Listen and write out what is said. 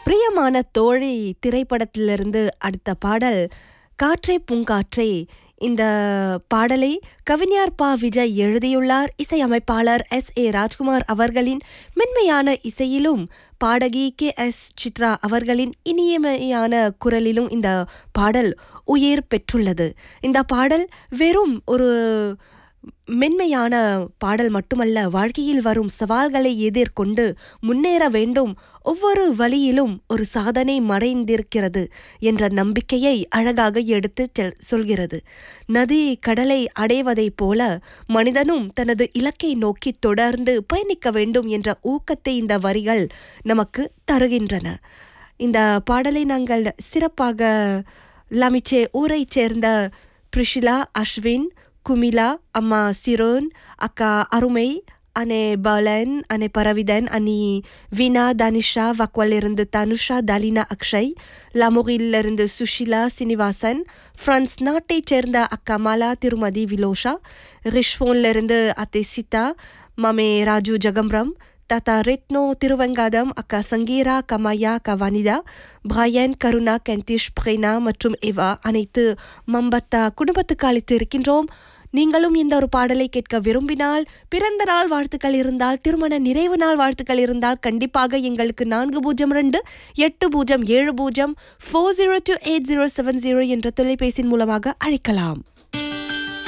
பிரியமான தோழி திரைப்படத்திலிருந்து அடுத்த பாடல் காற்றே பூங்காற்றே இந்த பாடலை கவிஞர் பா விஜய் எழுதியுள்ளார் இசையமைப்பாளர் எஸ் ஏ ராஜ்குமார் அவர்களின் மென்மையான இசையிலும் பாடகி கே எஸ் சித்ரா அவர்களின் இனியமையான குரலிலும் இந்த பாடல் உயிர் பெற்றுள்ளது இந்த பாடல் வெறும் ஒரு மென்மையான பாடல் மட்டுமல்ல வாழ்க்கையில் வரும் சவால்களை எதிர்கொண்டு முன்னேற வேண்டும் ஒவ்வொரு வழியிலும் ஒரு சாதனை மறைந்திருக்கிறது என்ற நம்பிக்கையை அழகாக எடுத்து செல்- சொல்கிறது நதி கடலை அடைவதைப் போல மனிதனும் தனது இலக்கை நோக்கி தொடர்ந்து பயணிக்க வேண்டும் என்ற ஊக்கத்தை இந்த வரிகள் நமக்கு தருகின்றன இந்த பாடலை நாங்கள் சிறப்பாக லமிச்சே ஊரைச் சேர்ந்த பிரிஷிலா அஸ்வின் குமிலா அம்மா சிரோன் அக்கா அருமை அனே பலன் அனே பரவிதன் அனி வீணா தனிஷா வக்வலிருந்து தனுஷா தலினா அக்ஷய் லமுகிலிருந்து சுஷிலா சீனிவாசன் பிரான்ஸ் நாட்டைச் சேர்ந்த அக்கா மாலா திருமதி விலோஷா ரிஷ்வோன்லிருந்து அத்தை சித்தா மமே ராஜு ஜகம்ரம் தாத்தா ரெத்னோ திருவங்காதம் அக்கா சங்கீரா கமாயா அக்கா வனிதா பிராயன் கருணா கெந்திஷ் பிரேனா மற்றும் எவா அனைத்து மம்பத்தா குடும்பத்துக்கு அழைத்து இருக்கின்றோம் நீங்களும் இந்த ஒரு பாடலை கேட்க விரும்பினால் பிறந்த நாள் வாழ்த்துக்கள் இருந்தால் திருமண நிறைவு நாள் வாழ்த்துக்கள் இருந்தால் கண்டிப்பாக எங்களுக்கு நான்கு பூஜ்ஜியம் ரெண்டு எட்டு பூஜ்ஜியம் ஏழு பூஜ்ஜியம் four zero two eight zero seven zero என்ற தொலைபேசியின் மூலமாக அழைக்கலாம்